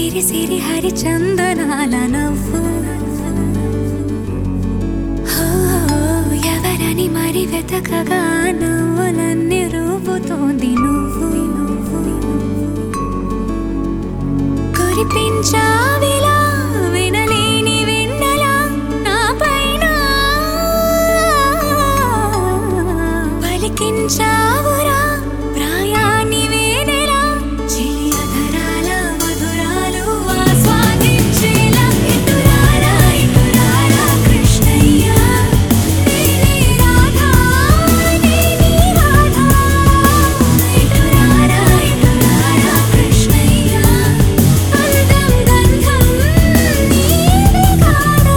సిరి సిరి హరి చందనాల నవ్వు హో, ఎవరని మరి వెతకగా నవ్వులన్నీ రూపుతోంది నువ్వు కురిపించావిలా వినలేని వెన్నెలా నా పైన పలికించావురా ప్రాయాన్ని వేనెలా చిలియధరాల మధురాలు ఆస్వాదించేలా ఇటురారా ఇటురారా కృష్ణయ్య నీలి రాధా నీలి రాధా ఇటురారా ఇటురారా కృష్ణయ్య అందం గంధం నీది కాదా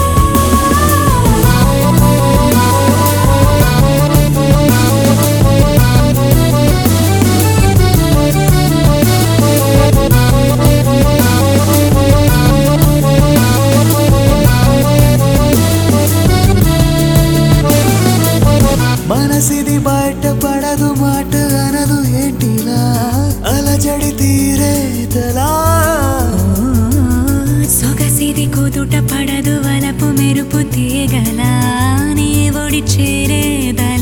మనసిది బయట పడదు మాట అనదు ఏంటిలా అలజడి తీరేతలా సొగసిది కుదుట పడదు వలపు మెరుపు తీగల నీ ఒడి చేరేదలా